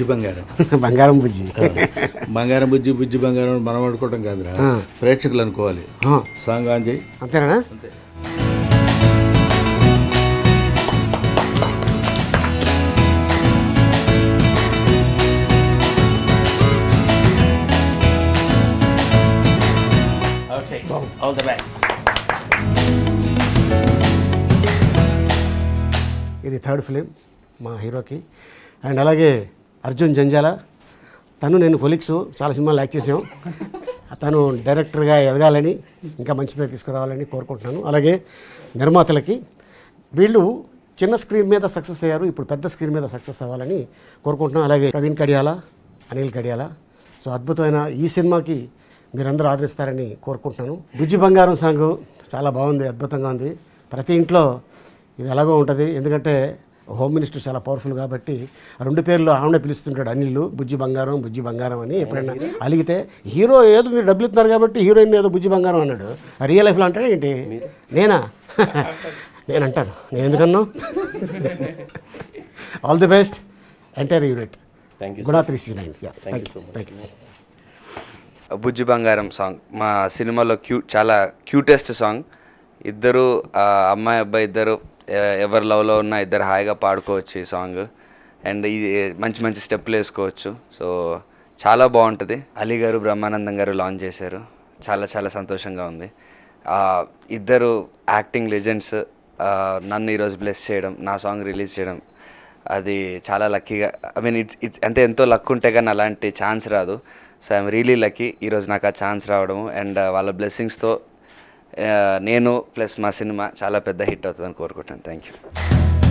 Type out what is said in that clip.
బుజ్జి బంగారం బంగారం బుజ్జి బంగారం బుజ్జి బుజ్జి బంగారం అని మనం అనుకోవటం కాదురా ప్రేక్షకులు అనుకోవాలి ఆ, సాంగ్ ఆన్ చేయి అంతేనా ఓకే ఆల్ ద బెస్ట్ ఇది థర్డ్ ఫిలిం మా హీరోకి అండ్ అలాగే అర్జున్ జంజాల తను నేను కొలిక్స్ చాలా సినిమాలు యాక్ట్ చేసాం తను డైరెక్టర్గా ఎదగాలని ఇంకా మంచి పేరు తీసుకురావాలని కోరుకుంటున్నాను అలాగే నిర్మాతలకి వీళ్ళు చిన్న స్క్రీన్ మీద సక్సెస్ అయ్యారు ఇప్పుడు పెద్ద స్క్రీన్ మీద సక్సెస్ అవ్వాలని కోరుకుంటున్నాను అలాగే ప్రవీణ్ కడియాల అనిల్ కడియాల సో అద్భుతమైన ఈ సినిమాకి మీరందరూ ఆదరిస్తారని కోరుకుంటున్నాను బుజ్జి బంగారం సాంగ్ చాలా బాగుంది అద్భుతంగా ఉంది ప్రతి ఇంట్లో ఇది ఎలాగో ఉంటుంది ఎందుకంటే హోమ్ మినిస్టర్ చాలా పవర్ఫుల్ కాబట్టి ఆ రెండు పేర్లు ఆవిడ పిలుస్తుంటాడు అనిల్ బుజ్జి బంగారం బుజ్జి బంగారం అని ఎప్పుడైనా అలిగితే హీరో ఏదో మీరు డబ్బులు ఇస్తున్నారు కాబట్టి హీరోయిన్ ఏదో బుజ్జి బంగారం అన్నాడు ఆ రియల్ లైఫ్లో అంటాడు ఏంటి నేనా నేను అంటాను నేను ఎందుకన్నా all the best entire unit thank you Guna three six nine thank you thank you బుజ్జి బంగారం సాంగ్ మా సినిమాలో క్యూ చాలా క్యూటెస్ట్ సాంగ్ ఇద్దరు ఆ, అమ్మాయి అబ్బాయి ఇద్దరు ఎ- ఎవరి లవ్లో ఉన్న ఇద్దరు హాయిగా పాడుకోవచ్చు ఈ సాంగ్ అండ్ ఇది మంచి మంచి స్టెప్లు వేసుకోవచ్చు సో చాలా బాగుంటుంది అలీ గారు బ్రహ్మానందం గారు లాంచ్ చేశారు చాలా చాలా సంతోషంగా ఉంది ఆ, ఇద్దరు యాక్టింగ్ లెజెండ్స్ నన్ను ఈరోజు బ్లెస్ చేయడం నా సాంగ్ రిలీజ్ చేయడం అది చాలా లక్కీగా ఐ మీన్ ఇట్స్ ఇట్స్ అంటే ఎంతో లక్ ఉంటే కానీ అలాంటి ఛాన్స్ రాదు సో ఐఎమ్ రియలీ లక్కీ ఈరోజు నాకు ఆ ఛాన్స్ రావడం అండ్ వాళ్ళ బ్లెస్సింగ్స్తో నేను ప్లస్ మా సినిమా చాలా పెద్ద హిట్ అవుతుందని కోరుకుంటాను థ్యాంక్ యూ